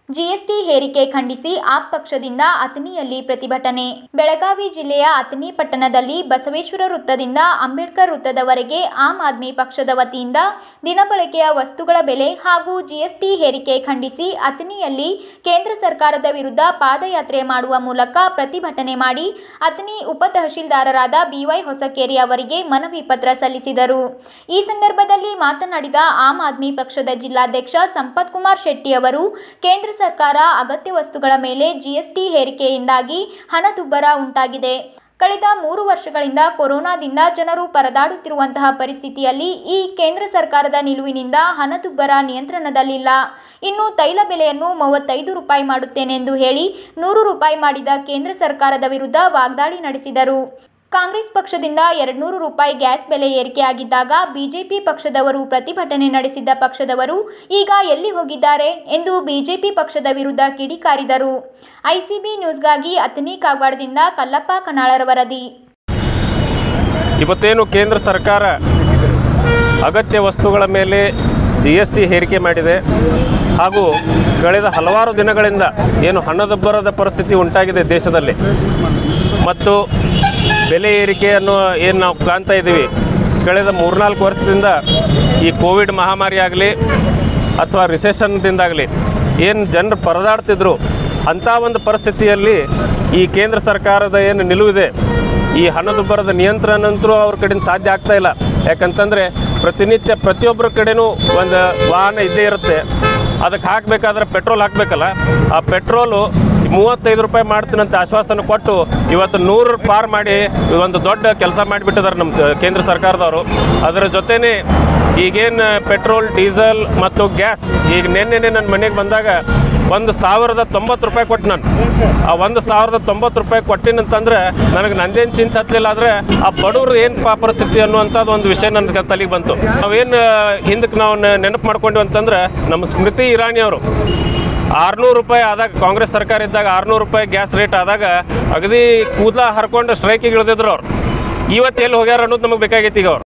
GST ಹೇರಿಕೆ ಖಂಡಿಸಿ app ಪಕ್ಷದಿಂದ ಅಥಣಿಯಲ್ಲಿ ಪ್ರತಿಭಟನೆ ಬೆಳಗಾವಿ ಜಿಲ್ಲೆಯ ಅಥಣಿ ಪಟ್ಟಣದಲ್ಲಿ ಬಸವೇಶ್ವರ ವೃತ್ತದಿಂದ ಅಂಬೇಡ್ಕರ್ ವೃತ್ತದವರೆಗೆ ಆಮ್ ಆದ್ಮಿ ಪಕ್ಷದ ವತಿಯಿಂದ ದಿನಬಳಕೆಯ ವಸ್ತುಗಳ ಬೆಲೆ ಹಾಗೂ ಜಿಎಸ್ಟಿ ಹೇರಿಕೆ ಖಂಡಿಸಿ ಅಥಣಿಯಲ್ಲಿ ಕೇಂದ್ರ ಸರ್ಕಾರದ ವಿರುದ್ಧ ಪಾದಯಾತ್ರೆ ಮಾಡುವ ಮೂಲಕ ಪ್ರತಿಭಟನೆ ಮಾಡಿ ಅಥಣಿ ಉಪ ತಹಶೀಲ್ದಾರರಾದ ಬಿವೈ ಹೊಸಕೇರಿ ಅವರಿಗೆ ಮನವಿ ಪತ್ರ ಸಲ್ಲಿಸಿದರು ಈ ಸಂದರ್ಭದಲ್ಲಿ ಮಾತನಾಡಿದ ಆಮ್ ಆದ್ಮಿ ಪಕ್ಷದ ಜಿಲ್ಲಾಧ್ಯಕ್ಷ ಸಂಪತ್ ಕುಮಾರ್ ಶೆಟ್ಟಿ ಅವರು ಕೇಂದ್ರ ಸರ್ಕಾರ ಅಗತ್ಯ ವಸ್ತುಗಳ ಮೇಲೆ ಜಿಎಸ್ಟಿ ಹೇರಿಕೆಯಿಂದಾಗಿ ಹಣದುಬ್ಬರ ಉಂಟಾಗಿದೆ ಕಳೆದ ಮೂರು ವರ್ಷಗಳಿಂದ ಕೊರೋನಾದಿಂದ ಜನರು ಪರದಾಡುತ್ತಿರುವಂತಹ ಪರಿಸ್ಥಿತಿಯಲ್ಲಿ ಈ ಕೇಂದ್ರ ಸರ್ಕಾರದ ನಿಲುವಿನಿಂದ ಹಣದುಬ್ಬರ ನಿಯಂತ್ರಣದಲ್ಲಿಲ್ಲ ಇನ್ನು ತೈಲ ಬೆಲೆಯನ್ನು ಮೂವತ್ತೈದು ರೂಪಾಯಿ ಮಾಡುತ್ತೇನೆಂದು ಹೇಳಿ ನೂರು ರೂಪಾಯಿ ಮಾಡಿದ ಕೇಂದ್ರ ಸರ್ಕಾರದ ವಿರುದ್ಧ ವಾಗ್ದಾಳಿ ನಡೆಸಿದರು ಕಾಂಗ್ರೆಸ್ ಪಕ್ಷದಿಂದ ಎರಡ್ನೂರು ರೂಪಾಯಿ ಗ್ಯಾಸ್ ಬೆಲೆ ಏರಿಕೆಯಾಗಿದ್ದಾಗ ಬಿಜೆಪಿ ಪಕ್ಷದವರು ಪ್ರತಿಭಟನೆ ನಡೆಸಿದ್ದ ಪಕ್ಷದವರು ಈಗ ಎಲ್ಲಿ ಹೋಗಿದ್ದಾರೆ ಎಂದು ಬಿಜೆಪಿ ಪಕ್ಷದ ವಿರುದ್ಧ ಕಿಡಿಕಾರಿದರು ಐಸಿಬಿ ನ್ಯೂಸ್ಗಾಗಿ ಅಥಣಿ ಕಾಗವಾಡದಿಂದ ಕಲ್ಲಪ್ಪ ಕನಾಳರ ವರದಿ ಇವತ್ತೇನು ಕೇಂದ್ರ ಸರ್ಕಾರ ಅಗತ್ಯ ವಸ್ತುಗಳ ಮೇಲೆ ಜಿ ಎಸ್ ಟಿ ಹೇರಿಕೆ ಮಾಡಿದೆ ಹಾಗೂ ಕಳೆದ ಹಲವಾರು ದಿನಗಳಿಂದ ಏನು ಹಣದುಬ್ಬರದ ಪರಿಸ್ಥಿತಿ ಉಂಟಾಗಿದೆ ದೇಶದಲ್ಲಿ ಮತ್ತು ಬೆಲೆ ಏರಿಕೆಯನ್ನು ಏನು ನಾವು ಕಾಣ್ತಾ ಇದ್ದೀವಿ ಕಳೆದ ಮೂರ್ನಾಲ್ಕು ವರ್ಷದಿಂದ ಈ ಕೋವಿಡ್ ಮಹಾಮಾರಿ ಆಗಲಿ ಅಥವಾ ರಿಸೆಷನ್ದಿಂದಾಗಲಿ ಏನು ಜನರು ಪರದಾಡ್ತಿದ್ರು ಅಂಥ ಒಂದು ಪರಿಸ್ಥಿತಿಯಲ್ಲಿ ಈ ಕೇಂದ್ರ ಸರ್ಕಾರದ ಏನು ನಿಲುವಿದೆ ಈ ಹಣದುಬ್ಬರದ ನಿಯಂತ್ರಣ ಅಂತೂ ಅವ್ರ ಕಡೆಯಿಂದ ಸಾಧ್ಯ ಆಗ್ತಾ ಇಲ್ಲ ಯಾಕಂತಂದರೆ ಪ್ರತಿನಿತ್ಯ ಪ್ರತಿಯೊಬ್ಬರ ಕಡೆನೂ ಒಂದು ವಾಹನ ಇದ್ದೇ ಇರುತ್ತೆ ಅದಕ್ಕೆ ಹಾಕಬೇಕಾದ್ರೆ ಪೆಟ್ರೋಲ್ ಹಾಕಬೇಕಲ್ಲ ಆ ಪೆಟ್ರೋಲು ಮೂವತ್ತೈದು ರೂಪಾಯಿ ಮಾಡ್ತೀನಂತ ಆಶ್ವಾಸನೆ ಕೊಟ್ಟು ಇವತ್ತು ನೂರು ಪಾರ್ ಮಾಡಿ ಒಂದು ದೊಡ್ಡ ಕೆಲಸ ಮಾಡಿಬಿಟ್ಟಿದ್ದಾರೆ ನಮ್ಮ ತ- ಕೇಂದ್ರ ಸರ್ಕಾರದವರು ಅದರ ಜೊತೆನೇ ಈಗೇನು ಪೆಟ್ರೋಲ್ ಡೀಸೆಲ್ ಮತ್ತು ಗ್ಯಾಸ್ ಈಗ ನಿನ್ನೆ ನನ್ನ ಮನೆಗೆ ಬಂದಾಗ ಒಂದು ಸಾವಿರದ ತೊಂಬತ್ತು ರೂಪಾಯಿ ಕೊಟ್ಟು ನಾನು ಆ ಒಂದು ಸಾವಿರದ ತೊಂಬತ್ತು ರೂಪಾಯಿ ಕೊಟ್ಟಿನಂತಂದ್ರೆ ನನಗೆ ನಂದೇನು ಚಿಂತೆ ಹತ್ತಲಿಲ್ಲ ಆದರೆ ಆ ಬಡವ್ರು ಏನು ಪಾ ಪರಿಸ್ಥಿತಿ ಅನ್ನುವಂಥದ್ದು ಒಂದು ವಿಷಯ ನನ್ನ ತಲೆಗೆ ಬಂತು ನಾವೇನು ಹಿಂದಕ್ಕೆ ನಾವು ನೆ- ನೆನಪು ಮಾಡ್ಕೊಂಡ್ವಿ ಅಂತಂದ್ರೆ ನಮ್ಮ ಸ್ಮೃತಿ ಇರಾನಿ ಅವರು ಆರುನೂರು ರೂಪಾಯಿ ಆದಾಗ ಕಾಂಗ್ರೆಸ್ ಸರ್ಕಾರ ಇದ್ದಾಗ ಆರುನೂರು ರೂಪಾಯಿ ಗ್ಯಾಸ್ ರೇಟ್ ಆದಾಗ ಅಗದಿ ಕೂದಲ ಹರ್ಕೊಂಡು ಸ್ಟ್ರೈಕಿಗೆ ಇಳಿದಿದ್ರು ಅವ್ರು ಇವತ್ತು ಎಲ್ಲಿ ಹೋಗ್ಯಾರ ಅನ್ನೋದು ನಮಗೆ ಬೇಕಾಗೈತಿ ಈಗ ಅವ್ರು